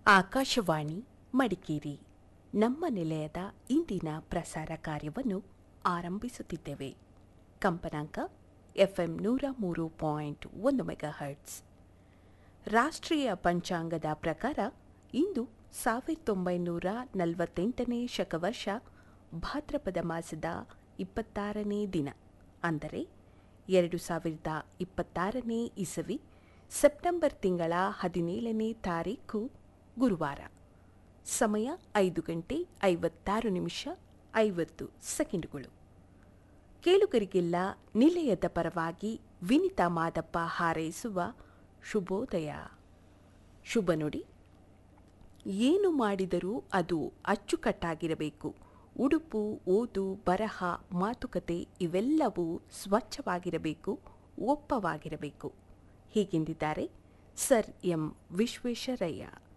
ಆಕಾಶವಾಣಿ ಮಡಿಕೇರಿ ನಮ್ಮ ನಿಲಯದ ಇಂದಿನ ಪ್ರಸಾರ ಕಾರ್ಯವನ್ನು ಆರಂಭಿಸುತ್ತಿದ್ದೇವೆ ಕಂಪನಾಂಕ ಎಫ್ಎಂ ನೂರ ಮೂರು ಪಾಯಿಂಟ್ ಒಂದು ಮೆಗಾಹರ್ಟ್ಸ್ ರಾಷ್ಟ್ರೀಯ ಪಂಚಾಂಗದ ಪ್ರಕಾರ ಇಂದು ಸಾವಿರದ ಒಂಬೈನೂರ ನಲವತ್ತೆಂಟನೇ ಶಕವರ್ಷ ಭಾದ್ರಪದ ಮಾಸದ ಇಪ್ಪತ್ತಾರನೇ ದಿನ ಅಂದರೆ ಎರಡು ಸಾವಿರದ ಇಪ್ಪತ್ತಾರನೇ ಇಸವಿ ಸೆಪ್ಟೆಂಬರ್ ತಿಂಗಳ ಹದಿನೇಳನೇ ತಾರೀಕು ಗುರುವಾರ ಸಮಯ ಐದು ಗಂಟೆ ಐವತ್ತಾರು ನಿಮಿಷ ಐವತ್ತು ಸೆಕೆಂಡುಗಳು ಕೇಳುಗರಿಗೆಲ್ಲ ನಿಲಯದ ಪರವಾಗಿ ವಿನಿತಾ ಮಾದಪ್ಪ ಹಾರೈಸುವ ಶುಭೋದಯ ಶುಭ ನುಡಿ ಏನು ಮಾಡಿದರೂ ಅದು ಅಚ್ಚುಕಟ್ಟಾಗಿರಬೇಕು ಉಡುಪು ಓದು ಬರಹ ಮಾತುಕತೆ ಇವೆಲ್ಲವೂ ಸ್ವಚ್ಛವಾಗಿರಬೇಕು ಒಪ್ಪವಾಗಿರಬೇಕು ಹೀಗೆಂದಿದ್ದಾರೆ ಸರ್ ಎಂ ವಿಶ್ವೇಶ್ವರಯ್ಯ